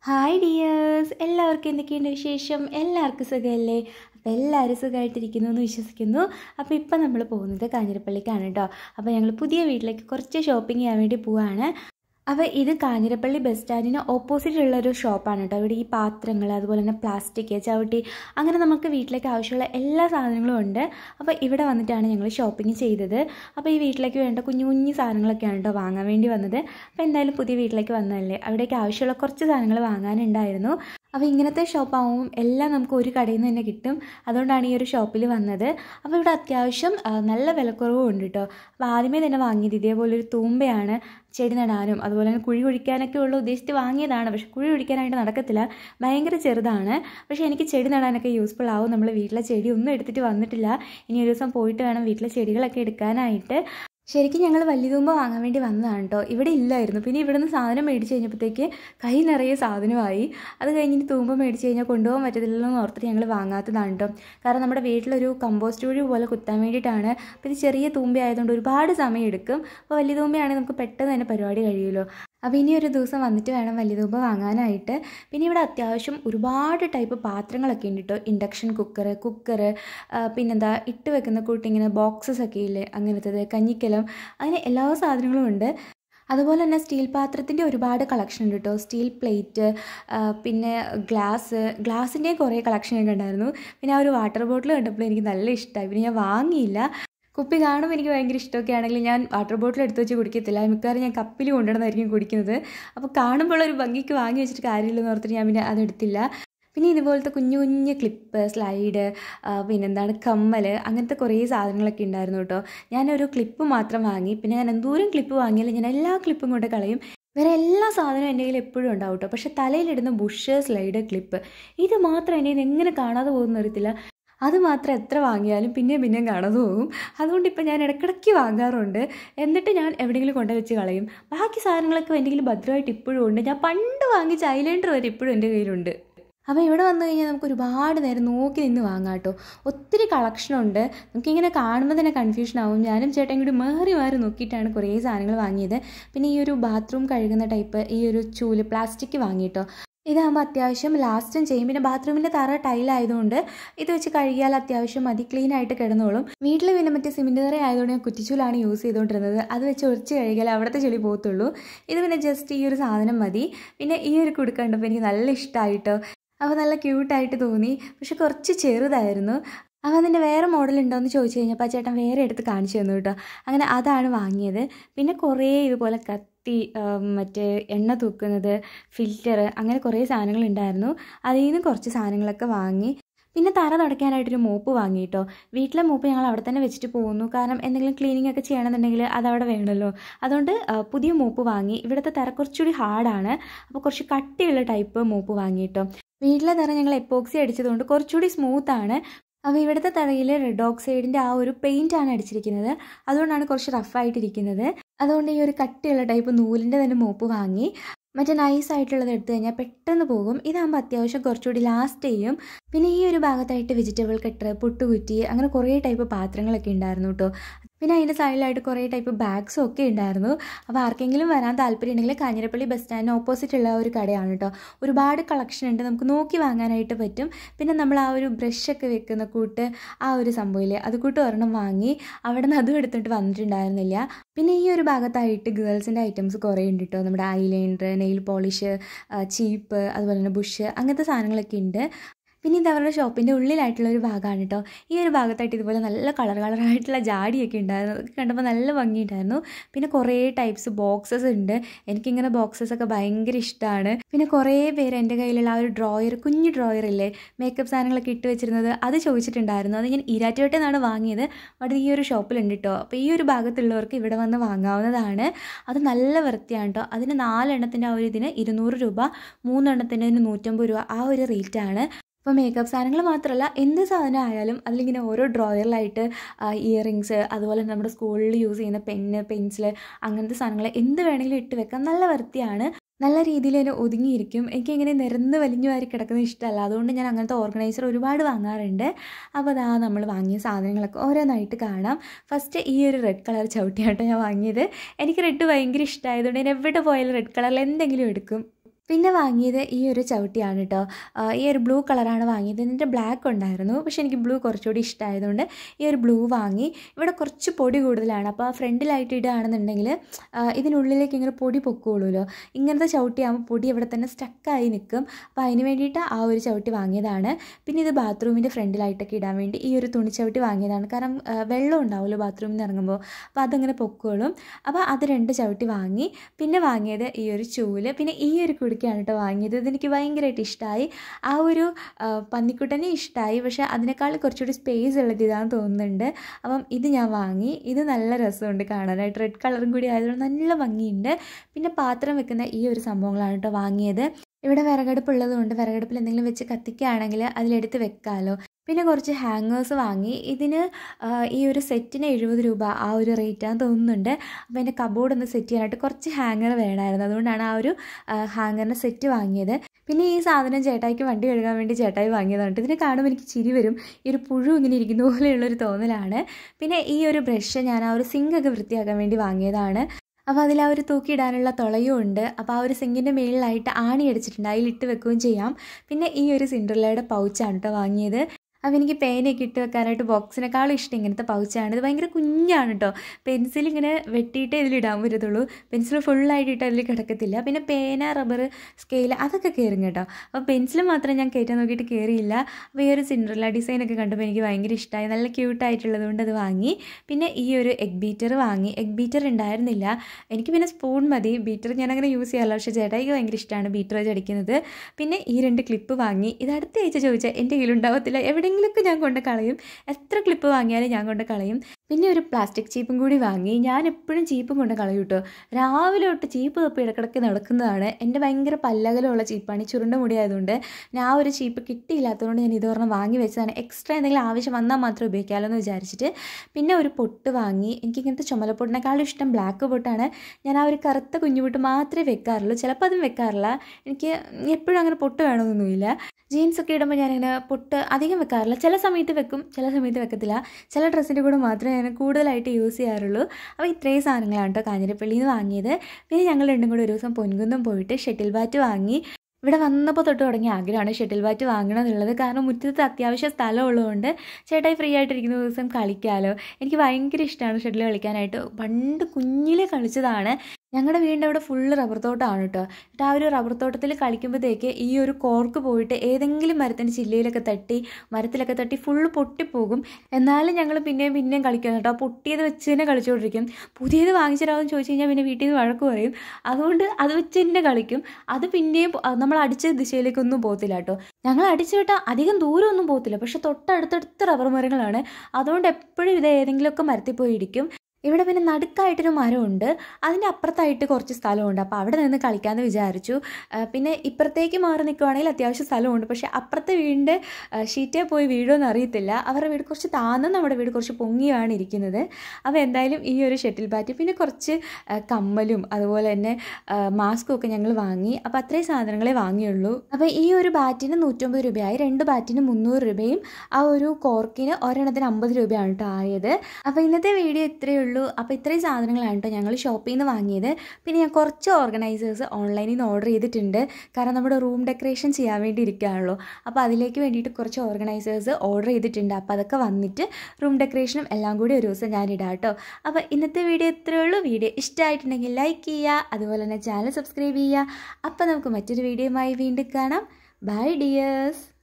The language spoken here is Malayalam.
ഹായ് ഡിയേഴ്സ് എല്ലാവർക്കും എന്തൊക്കെയുണ്ട് വിശേഷം എല്ലാവർക്കും സുഖമല്ലേ അപ്പോൾ എല്ലാവരും സുഖമായിട്ടിരിക്കുന്നു എന്ന് വിശ്വസിക്കുന്നു അപ്പോൾ ഇപ്പം നമ്മൾ പോകുന്നത് കാഞ്ഞിരപ്പള്ളിക്കാണ് കേട്ടോ അപ്പോൾ ഞങ്ങൾ പുതിയ വീട്ടിലേക്ക് കുറച്ച് ഷോപ്പിംഗ് ചെയ്യാൻ വേണ്ടി പോവാണ് അപ്പോൾ ഇത് കാഞ്ഞിരപ്പള്ളി ബസ് സ്റ്റാൻഡിന് ഓപ്പോസിറ്റ് ഉള്ള ഒരു ഷോപ്പാണ് കേട്ടോ ഇവിടെ ഈ പാത്രങ്ങൾ അതുപോലെ തന്നെ പ്ലാസ്റ്റിക് ചവിട്ടി അങ്ങനെ നമുക്ക് വീട്ടിലേക്ക് ആവശ്യമുള്ള എല്ലാ സാധനങ്ങളും ഉണ്ട് അപ്പോൾ ഇവിടെ വന്നിട്ടാണ് ഞങ്ങൾ ഷോപ്പിംഗ് ചെയ്തത് അപ്പോൾ ഈ വീട്ടിലേക്ക് വേണ്ട കുഞ്ഞു കുഞ്ഞു സാധനങ്ങളൊക്കെയാണ് കേട്ടോ വാങ്ങാൻ വേണ്ടി വന്നത് അപ്പോൾ എന്തായാലും പുതിയ വീട്ടിലേക്ക് വന്നതല്ലേ അവിടേക്ക് ആവശ്യമുള്ള കുറച്ച് സാധനങ്ങൾ വാങ്ങാനുണ്ടായിരുന്നു അപ്പോൾ ഇങ്ങനത്തെ ഷോപ്പാകുമ്പോൾ എല്ലാം നമുക്ക് ഒരു കടയിൽ നിന്ന് തന്നെ കിട്ടും അതുകൊണ്ടാണ് ഈ ഒരു ഷോപ്പിൽ വന്നത് അപ്പോൾ ഇവിടെ അത്യാവശ്യം ആ, നല്ല വിലക്കുറവും ഉണ്ട് കേട്ടോ അപ്പോൾ ആദ്യമേ തന്നെ വാങ്ങിയത് ഇതേപോലൊരു തൂമ്പയാണ് ചെടി നടാനും അതുപോലെ തന്നെ കുഴി കുഴിക്കാനൊക്കെ ഉള്ള ഉദ്ദേശിച്ച് വാങ്ങിയതാണ് പക്ഷെ കുഴി കുഴിക്കാനായിട്ട് നടക്കത്തില്ല ഭയങ്കര ചെറുതാണ് പക്ഷേ എനിക്ക് ചെടി നടാനൊക്കെ യൂസ്ഫുൾ ആവും നമ്മൾ വീട്ടിലെ ചെടി ഒന്നും എടുത്തിട്ട് വന്നിട്ടില്ല ഇനി ഒരു ദിവസം പോയിട്ട് വേണം വീട്ടിലെ ചെടികളൊക്കെ എടുക്കാനായിട്ട് ശരിക്കും ഞങ്ങൾ വലിയതുമ്പ വാങ്ങാൻ വേണ്ടി വന്നതാണ് കേട്ടോ ഇവിടെ ഇല്ലായിരുന്നു പിന്നെ ഇവിടുന്ന് സാധനം മേടിച്ച് കഴിഞ്ഞപ്പോഴത്തേക്ക് കൈ നിറയെ സാധനമായി അത് കഴിഞ്ഞിട്ട് തൂമ്പ മേടിച്ച് കഴിഞ്ഞാൽ കൊണ്ടുപോകാൻ പറ്റത്തില്ലല്ലോ എന്ന് ഓർത്തിട്ട് ഞങ്ങൾ വാങ്ങാത്തതാണ് കേട്ടോ കാരണം നമ്മുടെ വീട്ടിലൊരു കമ്പോസ്റ്റ് കുഴി പോലെ കുത്താൻ വേണ്ടിയിട്ടാണ് അപ്പോൾ ഇത് ചെറിയ തൂമ്പ ആയതുകൊണ്ട് ഒരുപാട് സമയം എടുക്കും അപ്പോൾ വലിയ തൂമ്പയാണെങ്കിൽ നമുക്ക് പെട്ടെന്ന് തന്നെ പരിപാടി കഴിയുമല്ലോ അപ്പോൾ ഇനി ഒരു ദിവസം വന്നിട്ട് വേണം വലിയ തൂമ്പ വാങ്ങാനായിട്ട് പിന്നെ ഇവിടെ അത്യാവശ്യം ഒരുപാട് ടൈപ്പ് പാത്രങ്ങളൊക്കെ ഉണ്ട് കേട്ടോ ഇൻഡക്ഷൻ കുക്കർ കുക്കർ പിന്നെന്താ ഇട്ട് വെക്കുന്ന കൂട്ടിങ്ങനെ ബോക്സസ് ഒക്കെ ഇല്ലേ അങ്ങനത്തത് കഞ്ഞിക്കലം അങ്ങനെ എല്ലാ സാധനങ്ങളും ഉണ്ട് അതുപോലെ തന്നെ സ്റ്റീൽ പാത്രത്തിൻ്റെ ഒരുപാട് കളക്ഷൻ ഉണ്ട് കേട്ടോ സ്റ്റീൽ പ്ലേറ്റ് പിന്നെ ഗ്ലാസ് ഗ്ലാസിൻ്റെ കുറേ കളക്ഷനൊക്കെ ഉണ്ടായിരുന്നു പിന്നെ ആ ഒരു വാട്ടർ ബോട്ടിൽ കണ്ടപ്പോൾ എനിക്ക് നല്ല ഇഷ്ടമായി പിന്നെ ഞാൻ വാങ്ങിയില്ല കുപ്പി കാണുമ്പോൾ എനിക്ക് ഭയങ്കര ഇഷ്ടമൊക്കെ ആണെങ്കിൽ ഞാൻ വാട്ടർ ബോട്ടിൽ എടുത്ത് വെച്ച് കുടിക്കത്തില്ല മിക്കവാറും ഞാൻ കപ്പിൽ കൊണ്ടുവന്നതായിരിക്കും കുടിക്കുന്നത് അപ്പോൾ കാണുമ്പോൾ ഒരു ഭംഗിക്ക് വാങ്ങി വെച്ചിട്ട് കാര്യമില്ലെന്ന് ഓർത്തിട്ട് ഞാൻ പിന്നെ അതെടുത്തില്ല പിന്നെ ഇതുപോലത്തെ കുഞ്ഞു കുഞ്ഞു ക്ലിപ്പ് സ്ലൈഡ് പിന്നെന്താണ് കമ്മൽ അങ്ങനത്തെ കുറേ സാധനങ്ങളൊക്കെ ഉണ്ടായിരുന്നു കേട്ടോ ഞാനൊരു ക്ലിപ്പ് മാത്രം വാങ്ങി പിന്നെ ഞാൻ എന്തോരം ക്ലിപ്പ് വാങ്ങിയാലും ഞാൻ എല്ലാ ക്ലിപ്പും കൊണ്ട് കളയും വേറെ എല്ലാ സാധനവും എൻ്റെ കയ്യിൽ എപ്പോഴും ഉണ്ടാവും കേട്ടോ പക്ഷേ തലയിലിടുന്ന ബുഷ് സ്ലൈഡ് ക്ലിപ്പ് ഇത് മാത്രം എൻ്റെ കയ്യിൽ നിന്ന് എങ്ങനെ കാണാതെ പോകുന്ന അറിയത്തില്ല അത് മാത്രം എത്ര വാങ്ങിയാലും പിന്നെയും പിന്നെയും കാണാതെ പോകും അതുകൊണ്ട് ഇപ്പം ഞാൻ ഇടയ്ക്കിടയ്ക്ക് വാങ്ങാറുണ്ട് എന്നിട്ട് ഞാൻ എവിടെയെങ്കിലും കൊണ്ടുപോയി വെച്ച് കളയും ബാക്കി സാധനങ്ങളൊക്കെ എൻ്റെ കയ്യിൽ ഭദ്രമായിട്ട് ഇപ്പോഴും ഉണ്ട് ഞാൻ പണ്ട് വാങ്ങിച്ച ഐലൈനർ വരെ ഇപ്പോഴും എൻ്റെ കയ്യിലുണ്ട് അപ്പോൾ ഇവിടെ വന്നു കഴിഞ്ഞാൽ നമുക്ക് ഒരുപാട് നേരം നോക്കി നിന്ന് വാങ്ങാം കേട്ടോ ഒത്തിരി കളക്ഷനുണ്ട് നമുക്കിങ്ങനെ കാണുമ്പോൾ തന്നെ കൺഫ്യൂഷൻ ആവും ഞാനും ചേട്ടൻ കൂടി മാറി മാറി നോക്കിയിട്ടാണ് കുറേ സാധനങ്ങൾ വാങ്ങിയത് പിന്നെ ഈ ഒരു ബാത്റൂം കഴുകുന്ന ടൈപ്പ് ഈ ഒരു ചൂല് പ്ലാസ്റ്റിക് വാങ്ങിയിട്ടോ ഇതാകുമ്പോൾ അത്യാവശ്യം ലാസ്റ്റും ചെയ്യും പിന്നെ ബാത്റൂമിൻ്റെ തറ ടൈലായതുകൊണ്ട് ഇത് വെച്ച് കഴുകിയാൽ അത്യാവശ്യം മതി ക്ലീൻ ആയിട്ട് കിടന്നോളും വീട്ടിൽ പിന്നെ മറ്റേ സിമെൻറ്റ് തറ ആയതുകൊണ്ട് ഞാൻ കുറ്റിച്ചൂലാണ് യൂസ് ചെയ്തുകൊണ്ടിരുന്നത് അത് വെച്ച് ഒഴിച്ച് കഴുകിയാൽ അവിടുത്തെ ചെളി പോകത്തുള്ളൂ ഇത് പിന്നെ ജസ്റ്റ് ഈ ഒരു സാധനം മതി പിന്നെ ഈ ഒരു കുടുക്ക കണ്ടപ്പോൾ എനിക്ക് നല്ല ഇഷ്ടമായിട്ടോ അപ്പോൾ നല്ല ക്യൂട്ടായിട്ട് തോന്നി പക്ഷെ കുറച്ച് ചെറുതായിരുന്നു അപ്പോൾ അതിൻ്റെ വേറെ മോഡൽ ഉണ്ടോയെന്ന് ചോദിച്ചു കഴിഞ്ഞപ്പോൾ ആ ചേട്ടൻ വേറെ എടുത്ത് കാണിച്ചു തന്നു കേട്ടോ അങ്ങനെ അതാണ് വാങ്ങിയത് പിന്നെ കുറേ ഇതുപോലെ കത്തി മറ്റേ എണ്ണ തൂക്കുന്നത് ഫിൽറ്റർ അങ്ങനെ കുറേ സാധനങ്ങൾ ഉണ്ടായിരുന്നു അതിൽ നിന്ന് കുറച്ച് സാധനങ്ങളൊക്കെ വാങ്ങി പിന്നെ തറ തുടയ്ക്കാനായിട്ടൊരു മോപ്പ് വാങ്ങി കേട്ടോ വീട്ടിലെ മോപ്പ് ഞങ്ങൾ അവിടെ തന്നെ വെച്ചിട്ട് പോകുന്നു കാരണം എന്തെങ്കിലും ക്ലീനിങ് ഒക്കെ ചെയ്യണമെന്നുണ്ടെങ്കിൽ അതവിടെ വേണമല്ലോ അതുകൊണ്ട് ആ, പുതിയ മോപ്പ് വാങ്ങി ഇവിടുത്തെ തറ കുറച്ചുകൂടി ഹാർഡാണ് അപ്പോൾ കുറച്ച് കട്ടിയുള്ള ടൈപ്പ് മോപ്പ് വാങ്ങി കേട്ടോ വീട്ടിലെ തറ ഞങ്ങൾ എപ്പോക്സി അടിച്ചതുകൊണ്ട് കുറച്ചുകൂടി സ്മൂത്താണ് അപ്പോൾ ഇവിടുത്തെ തറയിൽ റെഡ് ഓക്സൈഡിൻ്റെ ആ ഒരു പെയിൻ്റ് ആണ് അടിച്ചിരിക്കുന്നത് അതുകൊണ്ടാണ് കുറച്ച് റഫായിട്ടിരിക്കുന്നത് അതുകൊണ്ട് ഈ ഒരു കട്ടിയുള്ള ടൈപ്പ് നൂലിൻ്റെ തന്നെ മോപ്പ് വാങ്ങി മറ്റേ നൈസ് ആയിട്ടുള്ളത് എടുത്തു കഴിഞ്ഞാൽ പെട്ടെന്ന് പോകും ഇതാകുമ്പോൾ അത്യാവശ്യം കുറച്ചുകൂടി ലാസ്റ്റ് ചെയ്യും പിന്നെ ഈ ഒരു ഭാഗത്തായിട്ട് വെജിറ്റബിൾ കട്ടർ പുട്ടുകുറ്റി അങ്ങനെ കുറേ ടൈപ്പ് പാത്രങ്ങളൊക്കെ ഉണ്ടായിരുന്നു കേട്ടോ പിന്നെ അതിൻ്റെ സൈഡിലായിട്ട് കുറേ ടൈപ്പ് ബാഗ്സും ഒക്കെ ഉണ്ടായിരുന്നു അപ്പോൾ ആർക്കെങ്കിലും വരാൻ താല്പര്യം ഉണ്ടെങ്കിൽ കാഞ്ഞിരപ്പള്ളി ബസ് സ്റ്റാൻഡിന് ഓപ്പോസിറ്റ് ഉള്ള ഒരു കടയാണ് കേട്ടോ ഒരുപാട് കളക്ഷൻ ഉണ്ട് നമുക്ക് നോക്കി വാങ്ങാനായിട്ട് പറ്റും പിന്നെ നമ്മൾ ആ ഒരു ബ്രഷൊക്കെ വെക്കുന്ന കൂട്ട് ആ ഒരു സംഭവമില്ലേ അത് കൂട്ട് ഒരെണ്ണം വാങ്ങി അവിടെ നിന്ന് അതും എടുത്തിട്ട് വന്നിട്ടുണ്ടായിരുന്നില്ല പിന്നെ ഈ ഒരു ഭാഗത്തായിട്ട് ഗേൾസിൻ്റെ ഐറ്റംസ് കുറേ ഉണ്ട് കേട്ടോ നമ്മുടെ ഐലൈനർ നെയിൽ പോളിഷ് ചീപ്പ് അതുപോലെ തന്നെ ബുഷ് അങ്ങനത്തെ സാധനങ്ങളൊക്കെ ഉണ്ട് പിന്നെ ഇത് അവരുടെ ഷോപ്പിൻ്റെ ഉള്ളിലായിട്ടുള്ള ഒരു ഭാഗമാണ് കേട്ടോ ഈ ഒരു ഭാഗത്തായിട്ട് ഇതുപോലെ നല്ല കളർ കളറായിട്ടുള്ള ജാടിയൊക്കെ ഉണ്ടായിരുന്നു അതൊക്കെ കണ്ടപ്പോൾ നല്ല ഭംഗിയുണ്ടായിരുന്നു പിന്നെ കുറേ ടൈപ്സ് ബോക്സസ് ഉണ്ട് എനിക്കിങ്ങനെ ബോക്സസ് ഒക്കെ ഭയങ്കര ഇഷ്ടമാണ് പിന്നെ കുറേ പേര് എൻ്റെ കയ്യിലുള്ള ആ ഒരു ഡ്രോയർ കുഞ്ഞു ഡ്രോയർ ഇല്ലേ മേക്കപ്പ് സാധനങ്ങളൊക്കെ ഇട്ട് വെച്ചിരുന്നത് അത് ചോദിച്ചിട്ടുണ്ടായിരുന്നു അത് ഞാൻ ഈരാറ്റുപേട്ടയിൽ നിന്നാണ് വാങ്ങിയത് അവിടെ ഈ ഒരു ഷോപ്പിലുണ്ട് കേട്ടോ അപ്പോൾ ഈ ഒരു ഭാഗത്തുള്ളവർക്ക് ഇവിടെ വന്ന് വാങ്ങാവുന്നതാണ് അത് നല്ല വൃത്തിയാണ് കേട്ടോ അതിന് നാലെണ്ണത്തിൻ്റെ ആ ഒരു ഇതിന് ഇരുന്നൂറ് രൂപ മൂന്നെണ്ണത്തിൻ്റെ നൂറ്റമ്പത് രൂപ ആ ഒരു റേറ്റാണ് അപ്പോൾ മേക്കപ്പ് സാധനങ്ങൾ മാത്രമല്ല എന്ത് സാധനം ആയാലും അതിലിങ്ങനെ ഓരോ ഡ്രോയറിലായിട്ട് ഇയറിങ്സ് അതുപോലെ തന്നെ നമ്മുടെ സ്കൂളിൽ യൂസ് ചെയ്യുന്ന പെന്ന് പെൻസിൽ അങ്ങനത്തെ സാധനങ്ങൾ എന്ത് വേണമെങ്കിലും ഇട്ട് വെക്കാം നല്ല വൃത്തിയാണ് നല്ല രീതിയിൽ തന്നെ ഒതുങ്ങിയിരിക്കും എനിക്കിങ്ങനെ നിരന്ന് വലിഞ്ഞു വാരി കിടക്കുന്നത് ഇഷ്ടമല്ല അതുകൊണ്ട് ഞാൻ അങ്ങനത്തെ ഓർഗനൈസർ ഒരുപാട് വാങ്ങാറുണ്ട് അപ്പോൾ അതാ നമ്മൾ വാങ്ങിയ സാധനങ്ങളൊക്കെ ഓരോന്നായിട്ട് കാണാം ഫസ്റ്റ് ഈ ഒരു റെഡ് കളർ ചവിട്ടിയാട്ടോ ഞാൻ വാങ്ങിയത് എനിക്ക് റെഡ് ഭയങ്കര ഇഷ്ടമായതുകൊണ്ട് ഞാൻ എവിടെ പോയാലും റെഡ് കളറിൽ എന്തെങ്കിലും എടുക്കും പിന്നെ വാങ്ങിയത് ഈ ഒരു ചവിട്ടിയാണ് കേട്ടോ ഈ ഒരു ബ്ലൂ കളറാണ് വാങ്ങിയത് ഇതിൻ്റെ ബ്ലാക്ക് ഉണ്ടായിരുന്നു പക്ഷേ എനിക്ക് ബ്ലൂ കുറച്ചുകൂടി ഇഷ്ടമായതുകൊണ്ട് ഈ ഒരു ബ്ലൂ വാങ്ങി ഇവിടെ കുറച്ച് പൊടി കൂടുതലാണ് അപ്പോൾ ഫ്രണ്ടിലായിട്ട് ഇടുകയാണെന്നുണ്ടെങ്കിൽ ഇതിനുള്ളിലേക്ക് ഇങ്ങനെ പൊടി പൊക്കുള്ളൂല്ലോ ഇങ്ങനത്തെ ചവിട്ടിയാകുമ്പോൾ പൊടി ഇവിടെ തന്നെ സ്റ്റക്കായി നിൽക്കും അപ്പോൾ അതിന് വേണ്ടിയിട്ട് ആ ഒരു ചവിട്ടി വാങ്ങിയതാണ് പിന്നെ ഇത് ബാത്റൂമിൻ്റെ ഫ്രണ്ടിലായിട്ടൊക്കെ ഇടാൻ വേണ്ടി ഈ ഒരു തുണി ചവിട്ടി വാങ്ങിയതാണ് കാരണം വെള്ളം ഉണ്ടാവുമല്ലോ ബാത്റൂമിൽ നിന്ന് ഇറങ്ങുമ്പോൾ അപ്പോൾ അതങ്ങനെ പൊക്കോളും അപ്പോൾ അത് രണ്ട് ചവിട്ടി വാങ്ങി പിന്നെ വാങ്ങിയത് ഈ ഒരു ചൂല് പിന്നെ ഈ ഒരു കുടുക്കയാണ് കേട്ടോ വാങ്ങിയത് ഇതെനിക്ക് ഭയങ്കരമായിട്ട് ഇഷ്ടമായി ആ ഒരു പന്നിക്കുട്ടനെ ഇഷ്ടമായി പക്ഷേ അതിനേക്കാൾ കുറച്ചുകൂടി സ്പേസ് ഉള്ളത് ഇതാണെന്ന് തോന്നുന്നുണ്ട് അപ്പം ഇത് ഞാൻ വാങ്ങി ഇത് നല്ല രസമുണ്ട് കാണാനായിട്ട് റെഡ് കളറും കൂടി ആയതുകൊണ്ട് നല്ല ഭംഗിയുണ്ട് പിന്നെ പാത്രം വെക്കുന്ന ഈ ഒരു സംഭവങ്ങളാണ് കേട്ടോ വാങ്ങിയത് ഇവിടെ വിറകടുപ്പ് ഉള്ളതുകൊണ്ട് വിറകടുപ്പിൽ എന്തെങ്കിലും വെച്ച് കത്തിക്കുകയാണെങ്കിൽ അതിലെടുത്ത് വെക്കാമല്ലോ പിന്നെ കുറച്ച് ഹാങ്ങേഴ്സ് വാങ്ങി ഇതിന് ഈ ഒരു സെറ്റിന് എഴുപത് രൂപ ആ ഒരു റേറ്റാന്ന് തോന്നുന്നുണ്ട് അപ്പോൾ എൻ്റെ കബോർഡ് ഒന്ന് സെറ്റ് ചെയ്യാനായിട്ട് കുറച്ച് ഹാങ്ങർ വേണമായിരുന്നു അതുകൊണ്ടാണ് ആ ഒരു ഹാങ്ങറിൻ്റെ സെറ്റ് വാങ്ങിയത് പിന്നെ ഈ സാധനം ചേട്ടായിക്ക് വണ്ടി കഴുകാൻ വേണ്ടി ചേട്ടായി വാങ്ങിയതാണ് ഇതിനെ കാണുമ്പോൾ എനിക്ക് ചിരി വരും ഈ ഒരു പുഴു ഇങ്ങനെ ഇരിക്കുന്ന പോലെയുള്ളൊരു തോന്നലാണ് പിന്നെ ഈ ഒരു ബ്രഷ് ഞാൻ ആ ഒരു സിങ്കൊക്കെ വൃത്തിയാക്കാൻ വേണ്ടി വാങ്ങിയതാണ് അപ്പോൾ അതിൽ ആ ഒരു തൂക്കിയിടാനുള്ള തുളയും ഉണ്ട് അപ്പോൾ ആ ഒരു സിങ്കിൻ്റെ മേളിലായിട്ട് ആണി അടിച്ചിട്ടുണ്ട് അതിലിട്ട് വെക്കുകയും ചെയ്യാം പിന്നെ ഈ ഒരു സിൻഡ്രലയുടെ പൗച്ചാണ് കേട്ടോ വാങ്ങിയത് അപ്പോൾ എനിക്ക് പേനയൊക്കെ ഇട്ട് വെക്കാനായിട്ട് ബോക്സിനേക്കാളും ഇഷ്ടം ഇങ്ങനത്തെ പൗച്ചാണ് ഇത് ഭയങ്കര കുഞ്ഞാണ് കേട്ടോ പെൻസിൽ ഇങ്ങനെ വെട്ടിയിട്ടേ ഇതിലിടാൻ പറ്റത്തുള്ളൂ പെൻസിൽ ഫുള്ളായിട്ട് ഇട്ട് അതിൽ കിടക്കത്തില്ല പിന്നെ പേന റബ്ബർ സ്കെയിൽ അതൊക്കെ കയറും കേട്ടോ അപ്പോൾ പെൻസിൽ മാത്രം ഞാൻ കയറ്റാൻ നോക്കിയിട്ട് കയറിയില്ല അപ്പോൾ ഈ ഒരു സിൻഡ്രല്ല ഡിസൈനൊക്കെ കണ്ടപ്പോൾ എനിക്ക് ഭയങ്കര ഇഷ്ടമായി നല്ല ക്യൂട്ടായിട്ടുള്ളത് കൊണ്ട് അത് വാങ്ങി പിന്നെ ഈ ഒരു എഗ് ബീറ്റർ വാങ്ങി എഗ് ബീറ്റർ ഉണ്ടായിരുന്നില്ല എനിക്ക് പിന്നെ സ്പൂൺ മതി ബീറ്റർ ഞാൻ അങ്ങനെ യൂസ് ചെയ്യാറില്ല പക്ഷേ ചേട്ടായിക്ക് ഭയങ്കര ഇഷ്ടമാണ് ബീറ്റർ വെച്ച് അടിക്കുന്നത് പിന്നെ ഈ രണ്ട് ക്ലിപ്പ് വാങ്ങി ഇത് അടുത്ത ആഴ്ച ചോദിച്ചാൽ എൻ്റെ കയ്യിലുണ്ടാവത്തില്ല എവിടെയെങ്കിലും എവിടെയെങ്കിലുമൊക്കെ ഞാൻ കൊണ്ട് കളയും എത്ര ക്ലിപ്പ് വാങ്ങിയാലും ഞാൻ കൊണ്ട് കളയും പിന്നെ ഒരു പ്ലാസ്റ്റിക് ചീപ്പും കൂടി വാങ്ങി ഞാൻ എപ്പോഴും ചീപ്പും കൊണ്ട് കളയും കേട്ടോ രാവിലെ തൊട്ട് ചീപ്പ് തപ്പി ഇടക്കിടക്ക് നടക്കുന്നതാണ് എൻ്റെ ഭയങ്കര പല്ലകലമുള്ള ചീപ്പാണ് ഈ ചുരുണ്ട മുടിയായതുകൊണ്ട് ഞാൻ ആ ഒരു ചീപ്പ് കിട്ടിയില്ലാത്തതുകൊണ്ട് ഞാൻ ഇതൊരെണ്ണം വാങ്ങി വെച്ചതാണ് എക്സ്ട്രാ എന്തെങ്കിലും ആവശ്യം വന്നാൽ മാത്രം ഉപയോഗിക്കാമല്ലോ എന്ന് വിചാരിച്ചിട്ട് പിന്നെ ഒരു പൊട്ട് വാങ്ങി എനിക്ക് ഇങ്ങനത്തെ ചുമലപ്പൊട്ടിനേക്കാളും ഇഷ്ടം ബ്ലാക്ക് പൊട്ടാണ് ഞാൻ ആ ഒരു കറുത്ത കുഞ്ഞുപൊട്ട് മാത്രമേ വെക്കാറുള്ളൂ ചിലപ്പോൾ അതും വെക്കാറില്ല എനിക്ക് എപ്പോഴും അങ്ങനെ പൊട്ട് വേണമെന്നൊന്നുമില്ല ജീൻസ് ഒക്കെ ഇടുമ്പോൾ ഞാനിങ്ങനെ പൊട്ട് അധികം വെക്കാറില്ല ചില സമയത്ത് വെക്കും ചില സമയത്ത് വെക്കത്തില്ല ചില ഡ്രസ്സിൻ്റെ കൂടെ മാത്രമേ ഞാൻ കൂടുതലായിട്ട് യൂസ് ചെയ്യാറുള്ളൂ അപ്പോൾ ഇത്രയും സാധനങ്ങളാണ് കേട്ടോ കാഞ്ഞിരപ്പള്ളിയിൽ നിന്ന് വാങ്ങിയത് പിന്നെ ഞങ്ങൾ രണ്ടും കൂടെ ഒരു ദിവസം പൊൻകുന്നം പോയിട്ട് ഷട്ടിൽ ബാറ്റ് വാങ്ങി ഇവിടെ വന്നപ്പോൾ തൊട്ട് തുടങ്ങിയ ആഗ്രഹമാണ് ഷട്ടിൽ ബാറ്റ് വാങ്ങണം എന്നുള്ളത് കാരണം മുറ്റത്ത് അത്യാവശ്യം സ്ഥലം ഉള്ളതുകൊണ്ട് ചേട്ടായി ഫ്രീ ആയിട്ടിരിക്കുന്ന ദിവസം കളിക്കാമല്ലോ എനിക്ക് ഭയങ്കര ഇഷ്ടമാണ് ഷട്ടിൽ കളിക്കാനായിട്ട് പണ്ട് കുഞ്ഞിലെ കളിച്ചതാണ് ഞങ്ങളുടെ വീടിൻ്റെ അവിടെ ഫുള്ള് റബ്ബർ തോട്ടമാണ് കേട്ടോ എന്നിട്ട് ആ ഒരു റബ്ബർ തോട്ടത്തിൽ കളിക്കുമ്പോഴത്തേക്ക് ഈ ഒരു കോർക്ക് പോയിട്ട് ഏതെങ്കിലും മരത്തിൻ്റെ ചില്ലയിലൊക്കെ തട്ടി മരത്തിലൊക്കെ തട്ടി ഫുള്ള് പൊട്ടിപ്പോകും എന്നാലും ഞങ്ങൾ പിന്നെയും പിന്നെയും കളിക്കണം കേട്ടോ ആ പൊട്ടിയത് വെച്ച് തന്നെ കളിച്ചുകൊണ്ടിരിക്കും പുതിയത് വാങ്ങിച്ചിട്ടാവും ചോദിച്ചു കഴിഞ്ഞാൽ പിന്നെ വീട്ടിൽ നിന്ന് വഴക്ക് പറയും അതുകൊണ്ട് അത് വെച്ച് തന്നെ കളിക്കും അത് പിന്നെയും നമ്മൾ അടിച്ച ദിശയിലേക്കൊന്നും പോകത്തില്ല കേട്ടോ ഞങ്ങൾ അടിച്ചു വിട്ടാൽ അധികം ദൂരമൊന്നും പോകത്തില്ല പക്ഷെ തൊട്ടടുത്തടുത്ത് റബ്ബർ മരങ്ങളാണ് അതുകൊണ്ട് എപ്പോഴും ഇത് ഏതെങ്കിലുമൊക്കെ മരത്തിൽ പോയി ഇടിക്കും ഇവിടെ പിന്നെ നടുക്കായിട്ടൊരു മരമുണ്ട് അതിൻ്റെ അപ്പുറത്തായിട്ട് കുറച്ച് സ്ഥലമുണ്ട് അപ്പോൾ അവിടെ നിന്ന് കളിക്കാമെന്ന് വിചാരിച്ചു പിന്നെ ഇപ്പുറത്തേക്ക് മാറി നിൽക്കുവാണെങ്കിൽ അത്യാവശ്യം സ്ഥലമുണ്ട് പക്ഷേ അപ്പുറത്തെ വീടിൻ്റെ ഷീറ്റേ പോയി വീഴുമെന്ന് അറിയത്തില്ല അവരുടെ വീട് കുറച്ച് താന്നും നമ്മുടെ വീട് കുറച്ച് പൊങ്ങിയാണ് ഇരിക്കുന്നത് അപ്പോൾ എന്തായാലും ഈ ഒരു ഷട്ടിൽ ബാറ്റ് പിന്നെ കുറച്ച് കമ്മലും അതുപോലെ തന്നെ മാസ്കും ഒക്കെ ഞങ്ങൾ വാങ്ങി അപ്പോൾ അത്രയും സാധനങ്ങളെ വാങ്ങിയുള്ളൂ അപ്പോൾ ഈ ഒരു ബാറ്റിന് നൂറ്റമ്പത് രൂപയായി രണ്ട് ബാറ്റിന് മുന്നൂറ് രൂപയും ആ ഒരു കോർക്കിന് ഒരെണ്ണത്തിന് അമ്പത് രൂപയാണ് കേട്ടോ ആയത് അപ്പോൾ ഇന്നത്തെ വീഡിയോ ഇത്രയേ ഉള്ളൂ അപ്പോൾ ഇത്രയും സാധനങ്ങളാണ് കേട്ടോ ഞങ്ങൾ ഷോപ്പിൽ നിന്ന് വാങ്ങിയത് പിന്നെ ഞാൻ കുറച്ച് ഓർഗനൈസേഴ്സ് ഓൺലൈനിൽ നിന്ന് ഓർഡർ ചെയ്തിട്ടുണ്ട് കാരണം നമ്മുടെ റൂം ഡെക്കറേഷൻ ചെയ്യാൻ വേണ്ടി ഇരിക്കുകയാണല്ലോ അപ്പോൾ അതിലേക്ക് വേണ്ടിയിട്ട് കുറച്ച് ഓർഗനൈസേഴ്സ് ഓർഡർ ചെയ്തിട്ടുണ്ട് അപ്പോൾ അതൊക്കെ വന്നിട്ട് റൂം ഡെക്കറേഷനും എല്ലാം കൂടി ഒരു ദിവസം ഞാൻ ഇടാം കേട്ടോ അപ്പോൾ ഇന്നത്തെ വീഡിയോ ഇത്രയേ ഉള്ളൂ വീഡിയോ ഇഷ്ടമായിട്ടുണ്ടെങ്കിൽ ലൈക്ക് ചെയ്യുക അതുപോലെ തന്നെ ചാനൽ സബ്സ്ക്രൈബ് ചെയ്യുക അപ്പോൾ നമുക്ക് മറ്റൊരു വീഡിയോയുമായി വീണ്ടും കാണാം ബൈ ഡിയേഴ്സ്